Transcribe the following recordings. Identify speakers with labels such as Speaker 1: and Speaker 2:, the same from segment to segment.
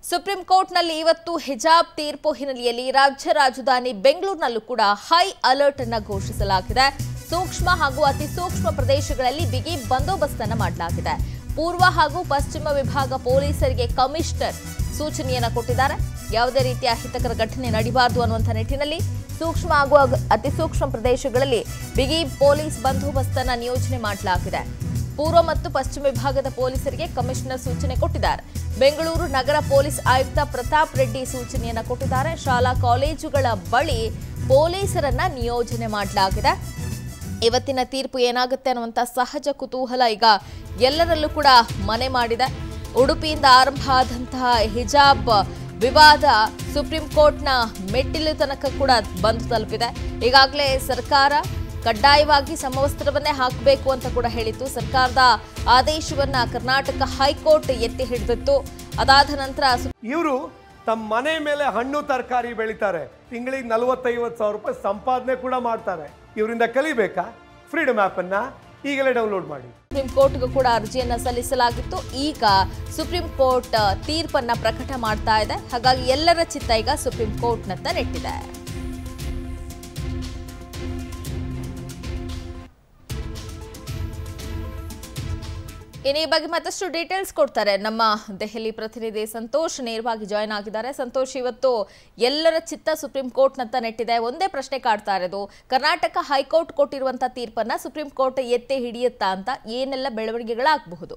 Speaker 1: Supreme ಕೋರ್ಟ್ನಲ್ಲಿ ಇವತ್ತು ಹಿಜಾಬ್ ತೀರ್ಪು ಹಿನ್ನೆಲೆಯಲ್ಲಿ ರಾಜ್ಯ ರಾಜಧಾನಿ ಬೆಂಗಳೂರಿನಲ್ಲೂ ಕೂಡ ಹೈ ಅಲರ್ಟ್ ಅನ್ನ ಘೋಷಿಸಲಾಗಿದೆ ಸೂಕ್ಷ್ಮ ಹಾಗೂ ಅತಿ ಸೂಕ್ಷ್ಮ ಪ್ರದೇಶಗಳಲ್ಲಿ ಬಿಗಿ ಬಂದೋಬಸ್ತ್ ಅನ್ನ ಮಾಡಲಾಗಿದೆ ಪೂರ್ವ ಹಾಗೂ ಪಶ್ಚಿಮ ವಿಭಾಗ ಪೊಲೀಸರಿಗೆ ಕಮಿಷನರ್ ಸೂಚನೆಯನ್ನ ಕೊಟ್ಟಿದ್ದಾರೆ ಯಾವುದೇ ರೀತಿಯ ಅಹಿತಕರ ಘಟನೆ ನಡೀಬಾರದು ಅನ್ನುವಂಥ ನಿಟ್ಟಿನಲ್ಲಿ ಸೂಕ್ಷ್ಮ ಹಾಗೂ ಅಗ್- ಅತಿ ಸೂಕ್ಷ್ಮ ಪ್ರದೇಶಗಳಲ್ಲಿ ಬಿಗಿ ಪೊಲೀಸ್ ಬಂದೋಬಸ್ತನ್ನ ನಿಯೋಜನೆ ಮಾಡಲಾಗಿದೆ ಪೂರ್ವ ಮತ್ತು ಪಶ್ಚಿಮ ವಿಭಾಗದ ಪೊಲೀಸರಿಗೆ ಕಮಿಷನರ್ ಸೂಚನೆ ಕೊಟ್ಟಿದ್ದಾರೆ ಬೆಂಗಳೂರು ನಗರ ಪೊಲೀಸ್ ಆಯುಕ್ತ ಪ್ರತಾಪ್ ರೆಡ್ಡಿ ಸೂಚನೆಯನ್ನ ಕೊಟ್ಟಿದ್ದಾರೆ ಶಾಲಾ ಕಾಲೇಜುಗಳ ಬಳಿ ಪೊಲೀಸರನ್ನ ನಿಯೋಜನೆ ಮಾಡಲಾಗಿದೆ ಇವತ್ತಿನ ತೀರ್ಪು ಏನಾಗುತ್ತೆ ಅನ್ನುವಂಥ ಸಹಜ ಕುತೂಹಲ ಈಗ ಎಲ್ಲರಲ್ಲೂ ಕೂಡ ಮನೆ ಮಾಡಿದೆ ಉಡುಪಿಯಿಂದ ಆರಂಭ ಆದಂತಹ ಹಿಜಾಬ್ ವಿವಾದ ಸುಪ್ರೀಂ ಕೋರ್ಟ್ನ ಮೆಟ್ಟಿಲು ತನಕ ಕೂಡ ಬಂದು ತಲುಪಿದೆ ಈಗಾಗಲೇ ಸರ್ಕಾರ ಕಡ್ಡಾಯವಾಗಿ ಸಮವಸ್ತ್ರವನ್ನೇ ಹಾಕಬೇಕು ಅಂತ ಕೂಡ ಹೇಳಿತ್ತು ಸರ್ಕಾರದ ಆದೇಶವನ್ನ ಕರ್ನಾಟಕ ಹೈಕೋರ್ಟ್ ಎತ್ತಿ ಹಿಡಿದಿತ್ತು ಅದಾದ ನಂತರ ಸು-
Speaker 2: ಇವರು ತಮ್ಮ ಮನೆ ಮೇಲೆ ಹಣ್ಣು ತರಕಾರಿ ಬೆಳಿತಾರೆ ತಿಂಗಳಿಗೆ ನಲವತ್ತೈವತ್ತು ಸಾವಿರ ರೂಪಾಯಿ ಸಂಪಾದನೆ ಕೂಡ ಮಾಡ್ತಾರೆ ಇವರಿಂದ ಕಲಿಬೇಕಾ ಫ್ರೀಡಮ್ ಆ್ಯಪನ್ನು ಈಗಲೇ ಡೌನ್ಲೋಡ್ ಮಾಡಿ
Speaker 1: ಸುಪ್ರೀಂ ಕೋರ್ಟ್ಗೂ ಕೂಡ ಅರ್ಜಿಯನ್ನ ಸಲ್ಲಿಸಲಾಗಿತ್ತು ಈಗ ಸುಪ್ರೀಂ ಕೋರ್ಟ್ ತೀರ್ಪನ್ನ ಪ್ರಕಟ ಮಾಡ್ತಾ ಇದೆ ಹಾಗಾಗಿ ಎಲ್ಲರ ಚಿತ್ತ ಈಗ ಸುಪ್ರೀಂ ಕೋರ್ಟ್ನತ್ತ ನೆಟ್ಟಿದೆ ಇನ್ನು ಈ ಬಗ್ಗೆ ಮತ್ತಷ್ಟು ಡೀಟೇಲ್ಸ್ ಕೊಡ್ತಾರೆ ನಮ್ಮ ದೆಹಲಿ ಪ್ರತಿನಿಧಿ ಸಂತೋಷ್ ನೇರವಾಗಿ ಜಾಯ್ನ್ ಆಗಿದ್ದಾರೆ ಸಂತೋಷ್ ಇವತ್ತು ಎಲ್ಲರ ಚಿತ್ತ ಸುಪ್ರೀಂ ಕೋರ್ಟ್ನತ್ತ ನೆಟ್ಟಿದೆ ಒಂದೇ ಪ್ರಶ್ನೆ ಕಾಡ್ತಾ ಇರೋದು ಕರ್ನಾಟಕ ಹೈಕೋರ್ಟ್ ಕೊಟ್ಟಿರುವಂತ ತೀರ್ಪನ್ನ ಸುಪ್ರೀಂ ಕೋರ್ಟ್ ಎತ್ತೆ ಹಿಡಿಯುತ್ತಾ ಅಂತ ಏನೆಲ್ಲ ಬೆಳವಣಿಗೆಗಳಾಗಬಹುದು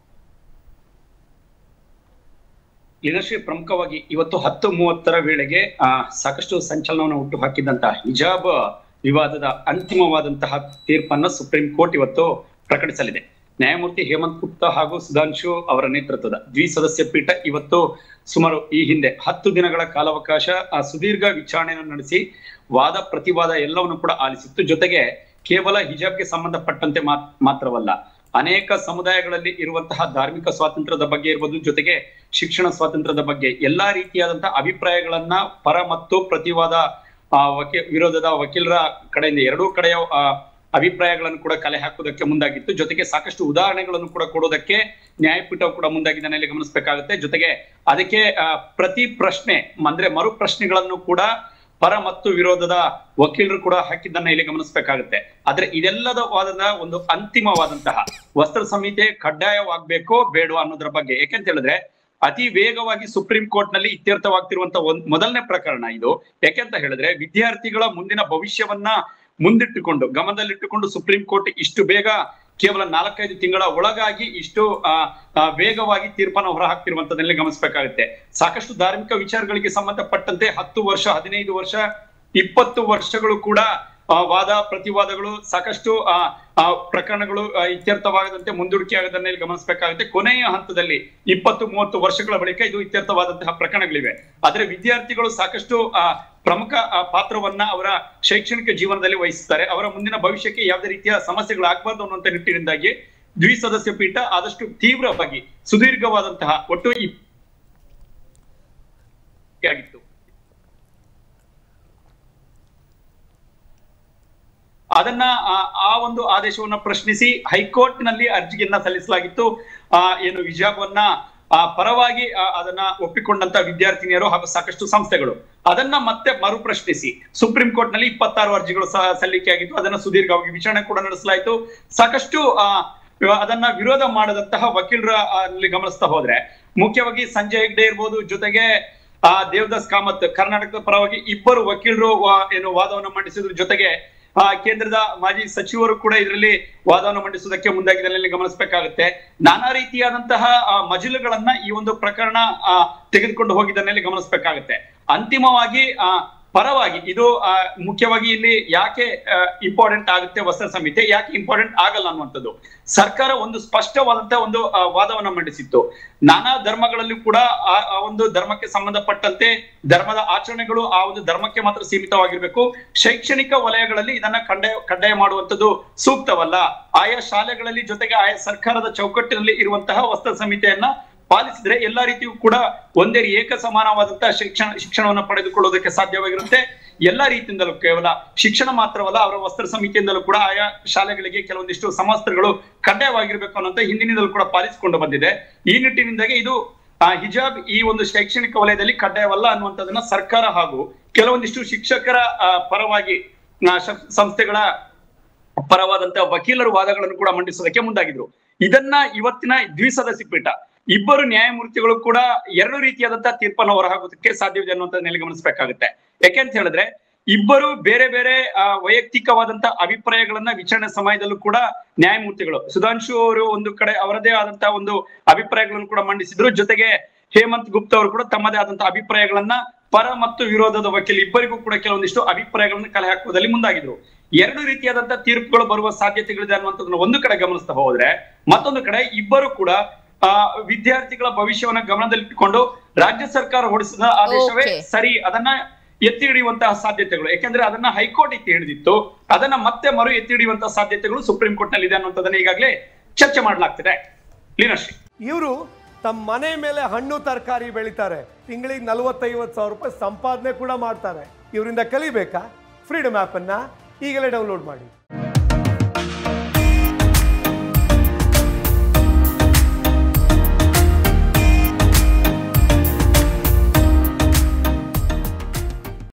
Speaker 3: ಲೀನಶ್ರೀ ಪ್ರಮುಖವಾಗಿ ಇವತ್ತು ಹತ್ತು ಮೂವತ್ತರ ವೇಳೆಗೆ ಆ, ಸಾಕಷ್ಟು ಸಂಚಲನವನ್ನು ಹುಟ್ಟು ಹಾಕಿದಂತಹ ಹಿಜಾಬ್ ವಿವಾದದ ಅಂತಿಮವಾದಂತಹ ತೀರ್ಪನ್ನು ಸುಪ್ರೀಂ ಕೋರ್ಟ್ ಇವತ್ತು ಪ್ರಕಟಿಸಲಿದೆ ನ್ಯಾಯಮೂರ್ತಿ ಹೇಮಂತ್ ಗುಪ್ತಾ ಹಾಗೂ ಸುಧಾಂಶು ಅವರ ನೇತೃತ್ವದ ದ್ವಿಸದಸ್ಯ ಪೀಠ ಇವತ್ತು ಸುಮಾರು ಈ ಹಿಂದೆ ಹತ್ತು ದಿನಗಳ ಕಾಲಾವಕಾಶ ಆ ಸುದೀರ್ಘ ವಿಚಾರಣೆಯನ್ನು ನಡೆಸಿ ವಾದ ಪ್ರತಿವಾದ ಎಲ್ಲವನ್ನು ಕೂಡ ಆಲಿಸಿತ್ತು ಜೊತೆಗೆ ಕೇವಲ ಹಿಜಾಬ್ಗೆ ಸಂಬಂಧಪಟ್ಟಂತೆ ಮಾತ್- ಮಾತ್ರವಲ್ಲ ಅನೇಕ ಸಮುದಾಯಗಳಲ್ಲಿ ಇರುವಂತಹ ಧಾರ್ಮಿಕ ಸ್ವಾತಂತ್ರ್ಯದ ಬಗ್ಗೆ ಇರ್ಬೋದು ಜೊತೆಗೆ ಶಿಕ್ಷಣ ಸ್ವಾತಂತ್ರ್ಯದ ಬಗ್ಗೆ ಎಲ್ಲಾ ರೀತಿಯಾದಂತಹ ಅಭಿಪ್ರಾಯಗಳನ್ನ ಪರ ಮತ್ತು ಪ್ರತಿವಾದ ಆ, ವಕೀ ವಿರೋಧದ ವಕೀಲರ ಕಡೆಯಿಂದ ಎರಡೂ ಕಡೆಯ ಆ, ಅಭಿಪ್ರಾಯಗಳನ್ನು ಕೂಡ ಕಲೆ ಹಾಕುವುದಕ್ಕೆ ಮುಂದಾಗಿತ್ತು ಜೊತೆಗೆ ಸಾಕಷ್ಟು ಉದಾಹರಣೆಗಳನ್ನು ಕೂಡ ಕೊಡೋದಕ್ಕೆ ನ್ಯಾಯಪೀಠವು ಕೂಡ ಮುಂದಾಗಿದ್ದಾನೆ ಇಲ್ಲಿ ಗಮನಿಸಬೇಕಾಗುತ್ತೆ ಜೊತೆಗೆ ಅದಕ್ಕೆ ಆ, ಪ್ರತಿ ಪ್ರಶ್ನೆ ಅಂದ್ರೆ ಮರು ಪ್ರಶ್ನೆಗಳನ್ನು ಕೂಡ ಪರ ಮತ್ತು ವಿರೋಧದ ವಕೀಲರು ಕೂಡ ಹಾಕಿದ್ದನ್ನ ಇಲ್ಲಿ ಗಮನಿಸಬೇಕಾಗುತ್ತೆ ಆದ್ರೆ ಇದೆಲ್ಲದ ವಾದದ ಒಂದು ಅಂತಿಮವಾದಂತಹ ವಸ್ತ್ರ ಸಂಹಿತೆ ಕಡ್ಡಾಯವಾಗ್ಬೇಕೋ ಬೇಡೋ ಅನ್ನೋದ್ರ ಬಗ್ಗೆ ಯಾಕೆಂತ ಹೇಳಿದ್ರೆ ಅತಿ ವೇಗವಾಗಿ ಸುಪ್ರೀಂ ಕೋರ್ಟ್ ನಲ್ಲಿ ಇತ್ಯರ್ಥವಾಗ್ತಿರುವಂತ ಒಂದ್ ಮೊದಲನೇ ಪ್ರಕರಣ ಇದು ಯಾಕೆಂತ ಹೇಳಿದ್ರೆ ವಿದ್ಯಾರ್ಥಿಗಳ ಮುಂದಿನ ಭವಿಷ್ಯವನ್ನ ಮುಂದಿಟ್ಟುಕೊಂಡು ಗಮನದಲ್ಲಿಟ್ಟುಕೊಂಡು ಸುಪ್ರೀಂ ಕೋರ್ಟ್ ಇಷ್ಟು ಬೇಗ ಕೇವಲ ನಾಲ್ಕೈದು ತಿಂಗಳ ಒಳಗಾಗಿ ಇಷ್ಟು ಆ, ಆ, ವೇಗವಾಗಿ ತೀರ್ಪನ್ನು ಹೊರಹಾಕ್ತಿರುವಂತದಲ್ಲಿ ಗಮನಿಸಬೇಕಾಗುತ್ತೆ ಸಾಕಷ್ಟು ಧಾರ್ಮಿಕ ವಿಚಾರಗಳಿಗೆ ಸಂಬಂಧಪಟ್ಟಂತೆ ಹತ್ತು ವರ್ಷ ಹದಿನೈದು ವರ್ಷ ಇಪ್ಪತ್ತು ವರ್ಷಗಳು ಕೂಡ ಆ, ವಾದ ಪ್ರತಿವಾದಗಳು ಸಾಕಷ್ಟು ಆ, ಆ, ಪ್ರಕರಣಗಳು ಆ, ಇತ್ಯರ್ಥವಾಗದಂತೆ ಮುಂದೂಡಿಕೆ ಆಗದನ್ನ ಇಲ್ಲಿ ಗಮನಿಸಬೇಕಾಗುತ್ತೆ ಕೊನೆಯ ಹಂತದಲ್ಲಿ ಇಪ್ಪತ್ತು ಮೂವತ್ತು ವರ್ಷಗಳ ಬಳಿಕ ಇದು ಇತ್ಯರ್ಥವಾದಂತಹ ಪ್ರಕರಣಗಳಿವೆ ಆದ್ರೆ ವಿದ್ಯಾರ್ಥಿಗಳು ಸಾಕಷ್ಟು ಆ, ಪ್ರಮುಖ ಆ, ಪಾತ್ರವನ್ನ ಅವರ ಶೈಕ್ಷಣಿಕ ಜೀವನದಲ್ಲಿ ವಹಿಸುತ್ತಾರೆ ಅವರ ಮುಂದಿನ ಭವಿಷ್ಯಕ್ಕೆ ಯಾವುದೇ ರೀತಿಯ ಸಮಸ್ಯೆಗಳಾಗಬಾರ್ದು ಅನ್ನುವಂತ ನಿಟ್ಟಿನಿಂದಾಗಿ ದ್ವಿಸದಸ್ಯ ಪೀಠ ಆದಷ್ಟು ತೀವ್ರವಾಗಿ ಸುದೀರ್ಘವಾದಂತಹ ಒಟ್ಟು ಈ ಆಗಿತ್ತು ಅದನ್ನ ಆ- ಆ ಒಂದು ಆದೇಶವನ್ನ ಪ್ರಶ್ನಿಸಿ ಹೈಕೋರ್ಟ್ ನಲ್ಲಿ ಅರ್ಜಿಯನ್ನ ಸಲ್ಲಿಸಲಾಗಿತ್ತು ಆ ಏನು ಹಿಜಾಬನ್ನ ಆ ಪರವಾಗಿ ಆ, ಅದನ್ನ ಒಪ್ಪಿಕೊಂಡಂತ ವಿದ್ಯಾರ್ಥಿನಿಯರು ಹಾಗೂ ಸಾಕಷ್ಟು ಸಂಸ್ಥೆಗಳು ಅದನ್ನ ಮತ್ತೆ ಮರು ಪ್ರಶ್ನಿಸಿ ಸುಪ್ರೀಂ ಕೋರ್ಟ್ ನಲ್ಲಿ ಇಪ್ಪತ್ತಾರು ಅರ್ಜಿಗಳು ಸಹ ಸಲ್ಲಿಕೆ ಆಗಿತ್ತು ಅದನ್ನ ಸುದೀರ್ಘವಾಗಿ ವಿಚಾರಣೆ ಕೂಡ ನಡೆಸಲಾಯಿತು ಸಾಕಷ್ಟು ಆ ಅದನ್ನ ವಿರೋಧ ಮಾಡದಂತಹ ವಕೀಲರ ಆ, ಅಲ್ಲಿ ಗಮನಿಸ್ತಾ ಹೋದ್ರೆ ಮುಖ್ಯವಾಗಿ ಸಂಜಯ್ ಹೆಗ್ಡೆ ಇರ್ಬೋದು ಜೊತೆಗೆ ಆ ದೇವದಾಸ್ ಕಾಮತ್ ಕರ್ನಾಟಕದ ಪರವಾಗಿ ಇಬ್ಬರು ವಕೀಲರು ವಾ- ಏನು ವಾದವನ್ನು ಮಂಡಿಸಿದ್ರ ಜೊತೆಗೆ ಆ ಕೇಂದ್ರದ ಮಾಜಿ ಸಚಿವರು ಕೂಡ ಇದರಲ್ಲಿ ವಾದವನ್ನು ಮಂಡಿಸುವುದಕ್ಕೆ ಮುಂದಾಗಿದ್ದರಲ್ಲಿ ಗಮನಿಸಬೇಕಾಗುತ್ತೆ ನಾನಾ ರೀತಿಯಾದಂತಹ ಆ, ಮಜಲುಗಳನ್ನ ಈ ಒಂದು ಪ್ರಕರಣ ಆ, ತೆಗೆದುಕೊಂಡು ಹೋಗಿದ್ದನ್ನಲ್ಲಿ ಗಮನಿಸಬೇಕಾಗುತ್ತೆ ಅಂತಿಮವಾಗಿ ಆ ಪರವಾಗಿ ಇದು ಆ, ಮುಖ್ಯವಾಗಿ ಇಲ್ಲಿ ಯಾಕೆ ಇಂಪಾರ್ಟೆಂಟ್ ಆಗುತ್ತೆ ವಸ್ತ್ರ ಸಂಹಿತೆ ಯಾಕೆ ಇಂಪಾರ್ಟೆಂಟ್ ಆಗಲ್ಲ ಅನ್ನುವಂಥದ್ದು ಸರ್ಕಾರ ಒಂದು ಸ್ಪಷ್ಟವಾದಂತಹ ಒಂದು ಆ, ವಾದವನ್ನ ಮಂಡಿಸಿತ್ತು ನಾನಾ ಧರ್ಮಗಳಲ್ಲೂ ಕೂಡ ಆ ಆ ಒಂದು ಧರ್ಮಕ್ಕೆ ಸಂಬಂಧಪಟ್ಟಂತೆ ಧರ್ಮದ ಆಚರಣೆಗಳು ಆ ಒಂದು ಧರ್ಮಕ್ಕೆ ಮಾತ್ರ ಸೀಮಿತವಾಗಿರ್ಬೇಕು ಶೈಕ್ಷಣಿಕ ವಲಯಗಳಲ್ಲಿ ಇದನ್ನ ಕಡ್ಡಾಯ ಕಡ್ಡಾಯ ಮಾಡುವಂತದ್ದು ಸೂಕ್ತವಲ್ಲ ಆಯಾ ಶಾಲೆಗಳಲ್ಲಿ ಜೊತೆಗೆ ಆಯಾ ಸರ್ಕಾರದ ಚೌಕಟ್ಟಿನಲ್ಲಿ ಇರುವಂತಹ ವಸ್ತ್ರ ಸಂಹಿತೆಯನ್ನ ಪಾಲಿಸಿದ್ರೆ ಎಲ್ಲಾ ರೀತಿಯೂ ಕೂಡ ಒಂದೇ ಏಕ ಸಮಾನವಾದಂತಹ ಶಿಕ್ಷಣ ಶಿಕ್ಷಣವನ್ನು ಪಡೆದುಕೊಳ್ಳೋದಕ್ಕೆ ಸಾಧ್ಯವಾಗಿರುತ್ತೆ ಎಲ್ಲಾ ರೀತಿಯಿಂದಲೂ ಕೇವಲ ಶಿಕ್ಷಣ ಮಾತ್ರವಲ್ಲ ಅವರ ವಸ್ತ್ರ ಸಮಿತಿಯಿಂದಲೂ ಕೂಡ ಆಯಾ ಶಾಲೆಗಳಿಗೆ ಕೆಲವೊಂದಿಷ್ಟು ಸಮವಸ್ತ್ರಗಳು ಕಡ್ಡಾಯವಾಗಿರ್ಬೇಕು ಅನ್ನೋಂತ ಹಿಂದಿನಿಂದಲೂ ಕೂಡ ಪಾಲಿಸಿಕೊಂಡು ಬಂದಿದೆ ಈ ನಿಟ್ಟಿನಿಂದಾಗಿ ಇದು ಆ ಹಿಜಾಬ್ ಈ ಒಂದು ಶೈಕ್ಷಣಿಕ ವಲಯದಲ್ಲಿ ಕಡ್ಡಾಯವಲ್ಲ ಅನ್ನುವಂಥದ್ದನ್ನ ಸರ್ಕಾರ ಹಾಗೂ ಕೆಲವೊಂದಿಷ್ಟು ಶಿಕ್ಷಕರ ಆ, ಪರವಾಗಿ ಆ, ಶ- ಸಂಸ್ಥೆಗಳ ಪರವಾದಂತಹ ವಕೀಲರು ವಾದಗಳನ್ನು ಕೂಡ ಮಂಡಿಸೋದಕ್ಕೆ ಮುಂದಾಗಿದ್ರು ಇದನ್ನ ಇವತ್ತಿನ ದ್ವಿಸದಸ್ಯ ಪೀಠ ಇಬ್ಬರು ನ್ಯಾಯಮೂರ್ತಿಗಳು ಕೂಡ ಎರಡು ರೀತಿಯಾದಂತಹ ತೀರ್ಪನ್ನು ಹೊರಹಾಕೋದಕ್ಕೆ ಸಾಧ್ಯವಿದೆ ಅನ್ನುವಂಥದ್ದನ್ನೆಲ್ಲ ಗಮನಿಸಬೇಕಾಗುತ್ತೆ ಯಾಕೆ ಅಂತ ಹೇಳಿದ್ರೆ ಇಬ್ಬರು ಬೇರೆ ಬೇರೆ ಆ, ವೈಯಕ್ತಿಕವಾದಂತಹ ಅಭಿಪ್ರಾಯಗಳನ್ನ ವಿಚಾರಣೆ ಸಮಯದಲ್ಲೂ ಕೂಡ ನ್ಯಾಯಮೂರ್ತಿಗಳು ಸುಧಾಂಶು ಅವರು ಒಂದು ಕಡೆ ಅವರದೇ ಆದಂತಹ ಒಂದು ಅಭಿಪ್ರಾಯಗಳನ್ನು ಕೂಡ ಮಂಡಿಸಿದ್ರು ಜೊತೆಗೆ ಹೇಮಂತ್ ಗುಪ್ತಾ ಅವರು ಕೂಡ ತಮ್ಮದೇ ಆದಂತಹ ಅಭಿಪ್ರಾಯಗಳನ್ನ ಪರ ಮತ್ತು ವಿರೋಧದ ವಕೀಲ ಇಬ್ಬರಿಗೂ ಕೂಡ ಕೆಲವೊಂದಿಷ್ಟು ಅಭಿಪ್ರಾಯಗಳನ್ನು ಕಲೆ ಹಾಕುವುದರಲ್ಲಿ ಮುಂದಾಗಿದ್ರು ಎರಡು ರೀತಿಯಾದಂತಹ ತೀರ್ಪುಗಳು ಬರುವ ಸಾಧ್ಯತೆಗಳಿದೆ ಅನ್ನುವಂಥದ್ದನ್ನ ಒಂದು ಕಡೆ ಗಮನಿಸ್ತಾ ಹೋದ್ರೆ ಮತ್ತೊಂದು ಕಡೆ ಇಬ್ಬರು ಕೂಡ ಆ ವಿದ್ಯಾರ್ಥಿಗಳ ಭವಿಷ್ಯವನ್ನ ಗಮನದಲ್ಲಿಟ್ಟುಕೊಂಡು ರಾಜ್ಯ ಸರ್ಕಾರ ಹೊರಡಿಸಿದ ಆದೇಶವೇ
Speaker 1: Okay.
Speaker 3: ಸರಿ ಅದನ್ನ ಎತ್ತಿ ಹಿಡಿಯುವಂತಹ ಸಾಧ್ಯತೆಗಳು ಯಾಕಂದ್ರೆ ಅದನ್ನ ಹೈಕೋರ್ಟ್ ಎತ್ತಿ ಹಿಡಿದಿತ್ತು ಅದನ್ನ ಮತ್ತೆ ಮರು ಎತ್ತಿ ಹಿಡಿಯುವಂತಹ ಸಾಧ್ಯತೆಗಳು ಸುಪ್ರೀಂ ಕೋರ್ಟ್ ನಲ್ಲಿ ಇದೆ ಅನ್ನುವಂಥದ್ದನ್ನ ಈಗಾಗಲೇ ಚರ್ಚೆ ಮಾಡಲಾಗ್ತಿದೆ ಲೀನಶ್ರೀ
Speaker 2: ಇವರು ತಮ್ಮ ಮನೆ ಮೇಲೆ ಹಣ್ಣು ತರಕಾರಿ ಬೆಳಿತಾರೆ ತಿಂಗಳಿಗೆ ನಲವತ್ತೈವತ್ತು ಸಾವಿರ ರೂಪಾಯಿ ಸಂಪಾದನೆ ಕೂಡ ಮಾಡ್ತಾರೆ ಇವರಿಂದ ಕಲಿಬೇಕಾ ಫ್ರೀಡಮ್ ಆ್ಯಪನ್ನು ಈಗಲೇ ಡೌನ್ಲೋಡ್ ಮಾಡಿ